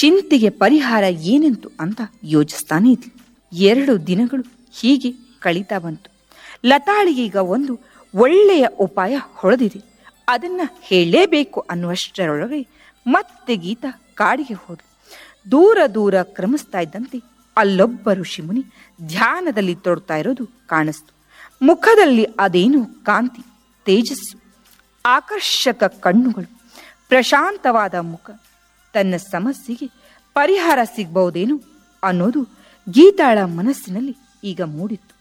ಚಿಂತೆಗೆ ಪರಿಹಾರ ಏನೆಂತು ಅಂತ ಯೋಚಿಸ್ತಾನೆ ಇದ್ಲು ಎರಡು ದಿನಗಳು ಹೀಗೆ ಕಳೀತಾ ಬಂತು ಲತಾಳಿಗೀಗ ಒಂದು ಒಳ್ಳೆಯ ಉಪಾಯ ಹೊಳೆದಿದೆ ಅದನ್ನ ಹೇಳಲೇಬೇಕು ಅನ್ನುವಷ್ಟರೊಳಗೆ ಮತ್ತೆ ಗೀತಾ ಕಾಡಿಗೆ ಹೋದ್ಲು ದೂರ ದೂರ ಕ್ರಮಿಸ್ತಾ ಇದ್ದಂತೆ ಅಲ್ಲೊಬ್ಬ ಋಷಿಮುನಿ ಧ್ಯಾನದಲ್ಲಿ ತೊಡ್ತಾ ಇರೋದು ಕಾಣಿಸ್ತು ಮುಖದಲ್ಲಿ ಅದೇನು ಕಾಂತಿ ತೇಜಸ್ಸು ಆಕರ್ಷಕ ಕಣ್ಣುಗಳು ಪ್ರಶಾಂತವಾದ ಮುಖ ತನ್ನ ಸಮಸ್ಯೆಗೆ ಪರಿಹಾರ ಸಿಗ್ಬಹುದೇನು ಅನ್ನೋದು ಗೀತಾಳ ಮನಸ್ಸಿನಲ್ಲಿ ಈಗ ಮೂಡಿತ್ತು